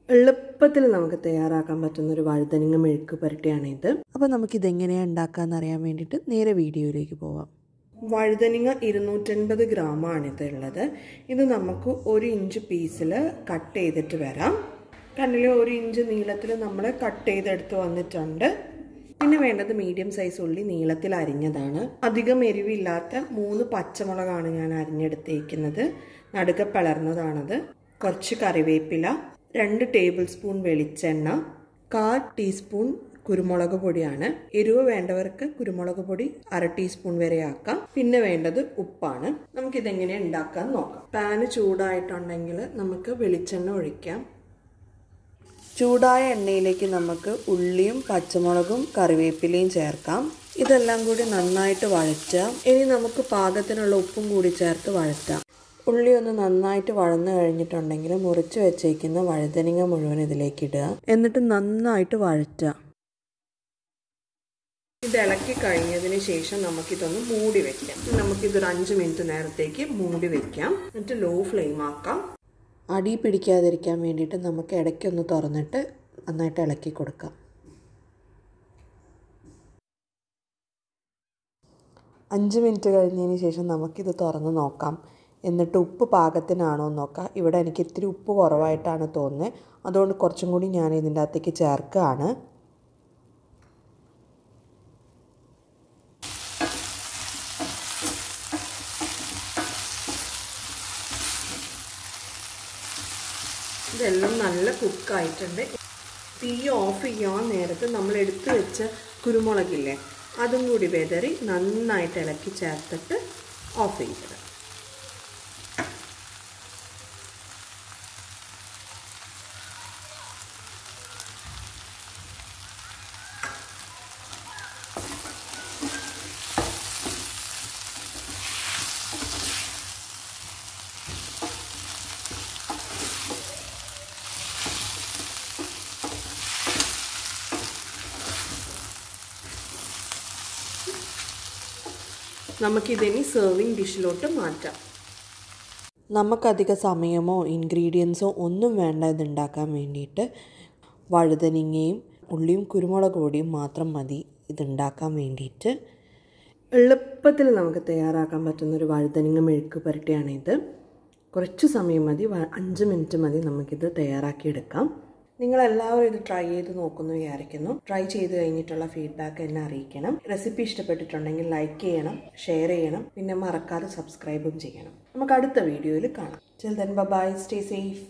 എളുപ്പത്തിൽ നമുക്ക് തയ്യാറാക്കാൻ പറ്റുന്ന ഒരു വഴുതനങ്ങ മെഴുക്ക് പുരട്ടിയാണിത് അപ്പോൾ നമുക്കിത് എങ്ങനെയാണ് ഉണ്ടാക്കാമെന്ന് അറിയാൻ വേണ്ടിയിട്ട് നേരെ വീഡിയോയിലേക്ക് പോവാം വഴുതനങ്ങ ഇരുന്നൂറ്റൻപത് ഗ്രാമാണിത് ഉള്ളത് ഇത് നമുക്ക് ഒരു ഇഞ്ച് പീസിൽ കട്ട് ചെയ്തിട്ട് വരാം കണ്ണിൽ ഒരു ഇഞ്ച് നീളത്തിൽ നമ്മൾ കട്ട് ചെയ്തെടുത്ത് വന്നിട്ടുണ്ട് പിന്നെ വേണ്ടത് മീഡിയം സൈസ് ഉള്ളി നീളത്തിൽ അരിഞ്ഞതാണ് അധികം എരിവില്ലാത്ത മൂന്ന് പച്ചമുളകാണ് ഞാൻ അരിഞ്ഞെടുത്തേക്കുന്നത് നടുക പിളർന്നതാണത് കുറച്ച് കറിവേപ്പില രണ്ട് ടേബിൾ സ്പൂൺ വെളിച്ചെണ്ണ കാൽ ടീസ്പൂൺ കുരുമുളക് പൊടിയാണ് എരിവ് വേണ്ടവർക്ക് കുരുമുളക് പൊടി അര ടീസ്പൂൺ വരെ ആക്കാം പിന്നെ വേണ്ടത് ഉപ്പാണ് നമുക്കിതെങ്ങനെ ഉണ്ടാക്കാൻ നോക്കാം പാന് ചൂടായിട്ടുണ്ടെങ്കിൽ നമുക്ക് വെളിച്ചെണ്ണ ഒഴിക്കാം ചൂടായ എണ്ണയിലേക്ക് നമുക്ക് ഉള്ളിയും പച്ചമുളകും കറിവേപ്പിലയും ചേർക്കാം ഇതെല്ലാം കൂടി നന്നായിട്ട് വഴറ്റാം ഇനി നമുക്ക് പാകത്തിനുള്ള ഉപ്പും കൂടി ചേർത്ത് വഴറ്റാം ഉള്ളി ഒന്ന് നന്നായിട്ട് വഴന്നു കഴിഞ്ഞിട്ടുണ്ടെങ്കിൽ മുറിച്ച് വെച്ചേക്കുന്ന വഴുതനങ്ങ മുഴുവൻ ഇതിലേക്ക് ഇടുക എന്നിട്ട് നന്നായിട്ട് വഴറ്റുക ഇത് ഇളക്കി കഴിഞ്ഞതിന് ശേഷം നമുക്കിതൊന്ന് മൂടി വെക്കാം നമുക്കിതൊരു അഞ്ച് മിനിറ്റ് നേരത്തേക്ക് മൂടി വെക്കാം എന്നിട്ട് ലോ ഫ്ലെയിം ആക്കാം അടി പിടിക്കാതിരിക്കാൻ വേണ്ടിയിട്ട് നമുക്ക് ഇടയ്ക്കൊന്ന് തുറന്നിട്ട് നന്നായിട്ട് ഇളക്കി കൊടുക്കാം അഞ്ച് മിനിറ്റ് കഴിഞ്ഞതിന് ശേഷം നമുക്കിത് തുറന്ന് നോക്കാം എന്നിട്ട് ഉപ്പ് പാകത്തിനാണോ എന്ന് നോക്കാം ഇവിടെ എനിക്ക് ഇത്തിരി ഉപ്പ് കുറവായിട്ടാണ് തോന്നുന്നത് അതുകൊണ്ട് കുറച്ചും കൂടി ഞാൻ ഇതിൻ്റെ അകത്തേക്ക് ചേർക്കുകയാണ് ഇതെല്ലാം നല്ല കുക്കായിട്ടുണ്ട് തീ ഓഫ് ചെയ്യാൻ നേരത്ത് നമ്മൾ എടുത്തു വെച്ച കുരുമുളകില്ലേ അതും കൂടി വെതറി നന്നായിട്ട് ഇളക്കി ചേർത്തിട്ട് ഓഫ് ചെയ്തത് നമുക്കിതിനി സെർവിങ് ഡിഷിലോട്ട് മാറ്റാം നമുക്കധിക സമയമോ ഇൻഗ്രീഡിയൻസോ ഒന്നും വേണ്ട ഇതുണ്ടാക്കാൻ വേണ്ടിയിട്ട് വഴുതനങ്ങയും ഉള്ളിയും കുരുമുളക് പൊടിയും മാത്രം മതി ഇതുണ്ടാക്കാൻ വേണ്ടിയിട്ട് എളുപ്പത്തിൽ നമുക്ക് തയ്യാറാക്കാൻ പറ്റുന്ന ഒരു വഴുതനങ്ങ മെഴുക്ക് പുരട്ടിയാണിത് കുറച്ച് സമയം മതി അഞ്ച് മിനിറ്റ് മതി നമുക്കിത് തയ്യാറാക്കിയെടുക്കാം നിങ്ങളെല്ലാവരും ഇത് ട്രൈ ചെയ്ത് നോക്കുന്നു വിചാരിക്കുന്നു ട്രൈ ചെയ്ത് കഴിഞ്ഞിട്ടുള്ള ഫീഡ്ബാക്ക് എന്നെ അറിയിക്കണം റെസിപ്പി ഇഷ്ടപ്പെട്ടിട്ടുണ്ടെങ്കിൽ ലൈക്ക് ചെയ്യണം ഷെയർ ചെയ്യണം പിന്നെ മറക്കാതെ സബ്സ്ക്രൈബും ചെയ്യണം നമുക്ക് അടുത്ത വീഡിയോയിൽ കാണാം chill then bye stay safe